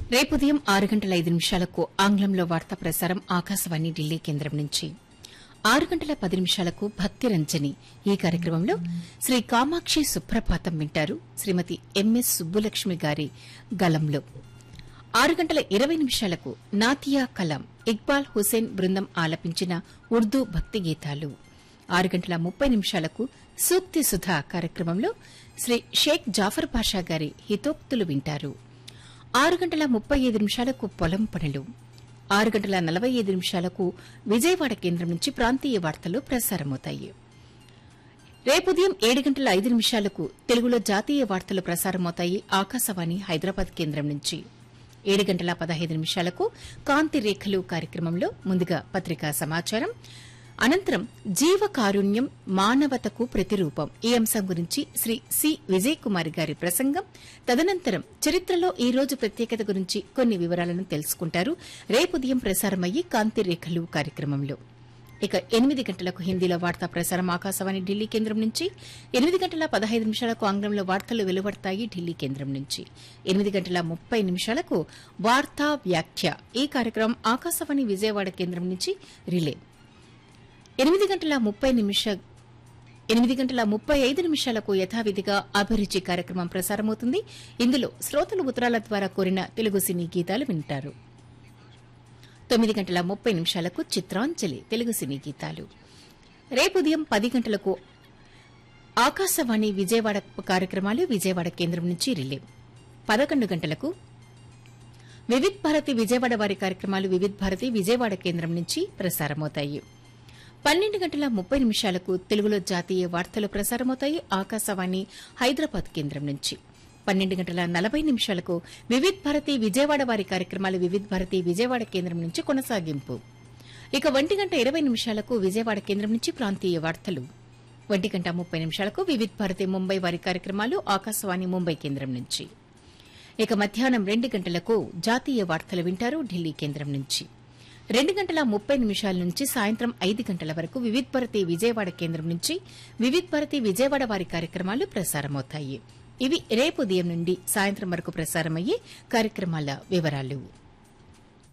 రేపు ఉదయం ఆరు గంటల ఐదు నిమిషాలకు ఆంగ్లంలో వార్తా ప్రసారం ఆకాశవాణి ఢిల్లీ కేంద్రం నుంచి ఆరు గంటల పది నిమిషాలకు భక్తి రంజని ఈ కార్యక్రమంలో శ్రీ కామాక్షి సుప్రభాతం వింటారు శ్రీమతి ఎంఎస్ సుబ్బులక్ష్మి గారి గలంలో ఆరు గంటల ఇరవై నిమిషాలకు నాతియా కలాం ఇక్బాల్ హుసేన్ బృందం ఆలపించిన ఉర్దూ భక్తి గీతాలు ఆరు గంటల ముప్పై నిమిషాలకు సూక్తి సుధా కార్యక్రమంలో శ్రీ షేక్ జాఫర్ పాషా గారి హితోక్తులు వింటారు ఆరు గంటల ముప్పై ఐదు నిమిషాలకు పొలం పనులు ఆరు గంటల నలభై ఐదు నిమిషాలకు విజయవాడ కేంద్రం నుంచి ప్రాంతీయ వార్తలు ప్రసారమవుతాయి రేపు ఉదయం ఏడు గంటల ఐదు నిమిషాలకు తెలుగులో జాతీయ వార్తలు ప్రసారమవుతాయి ఆకాశవాణి హైదరాబాద్ కేంద్రం నుంచి ఏడు గంటల పదహైదు నిమిషాలకు కాంతి రేఖలు కార్యక్రమంలో ముందుగా పత్రికా సమాచారం అనంతరం జీవకారుణ్యం మానవతకు ప్రతిరూపం ఈ అంశం గురించి శ్రీ సి విజయ్ కుమార్ గారి ప్రసంగం తదనంతరం చరిత్రలో ఈ రోజు ప్రత్యేకత గురించి కొన్ని వివరాలను తెలుసుకుంటారు రేపు ఉదయం ప్రసారమయ్యే కాంతి రేఖలు కార్యక్రమంలో ఇక ఎనిమిది గంటలకు హిందీలో వార్తా ప్రసారం ఆకాశవాణి ఢిల్లీ కేంద్రం నుంచి ఎనిమిది గంటల పదహైదు నిమిషాలకు ఆంగ్లంలో వార్తలు వెలువడతాయి ఢిల్లీ కేంద్రం నుంచి ఎనిమిది గంటల ముప్పై నిమిషాలకు వార్తా వ్యాఖ్య ఈ కార్యక్రమం ఆకాశవాణి విజయవాడ కేంద్రం నుంచి రిలే ఎనిమిది గంటల ముప్పై నిమిష ఎనిమిది గంటల ముప్పై ఐదు నిమిషాలకు యథావిధిగా అభిరుచి కార్యక్రమం ప్రసారమవుతుంది ఇందులో శ్రోతలు ఉత్తరాల ద్వారా కోరిన తెలుగు సినీ గీతాలు వింటారు తొమ్మిది గంటల ముప్పై నిమిషాలకు చిత్రాంజలి తెలుగు సినీ గీతాలు రేపు ఉదయం పది గంటలకు ఆకాశవాణి విజయవాడ కార్యక్రమాలు విజయవాడ కేంద్రం నుంచి రిలే పదకొండు గంటలకు వివిధ్ భారతి విజయవాడ వారి కార్యక్రమాలు వివిధ్ భారతి విజయవాడ కేంద్రం నుంచి ప్రసారమవుతాయి పన్నెండు గంటల ముప్పై నిమిషాలకు తెలుగులో జాతీయ వార్తలు ప్రసారమవుతాయి ఆకాశవాణి హైదరాబాద్ కేంద్రం నుంచి పన్నెండు గంటల నలభై నిమిషాలకు వివిధ్ భారతి విజయవాడ వారి కార్యక్రమాలు వివిధ్ భారతి విజయవాడ కేంద్రం నుంచి కొనసాగింపు ఇక ఒంటి గంట ఇరవై నిమిషాలకు విజయవాడ కేంద్రం నుంచి ప్రాంతీయ వార్తలు ఒంటి గంట ముప్పై నిమిషాలకు వివిధ్ భారతి ముంబై వారి కార్యక్రమాలు ఆకాశవాణి ముంబై కేంద్రం నుంచి ఇక మధ్యాహ్నం రెండు గంటలకు జాతీయ వార్తలు వింటారు ఢిల్లీ కేంద్రం నుంచి రెండు గంటల ముప్పై నిమిషాల నుంచి సాయంత్రం ఐదు గంటల వరకు వివిధ్ భారతి విజయవాడ కేంద్రం నుంచి వివిధ్ భారతి విజయవాడ వారి కార్యక్రమాలు ప్రసారమవుతాయి ఇవి రేపు ఉదయం నుండి సాయంత్రం వరకు ప్రసారమయ్యే కార్యక్రమాల వివరాలు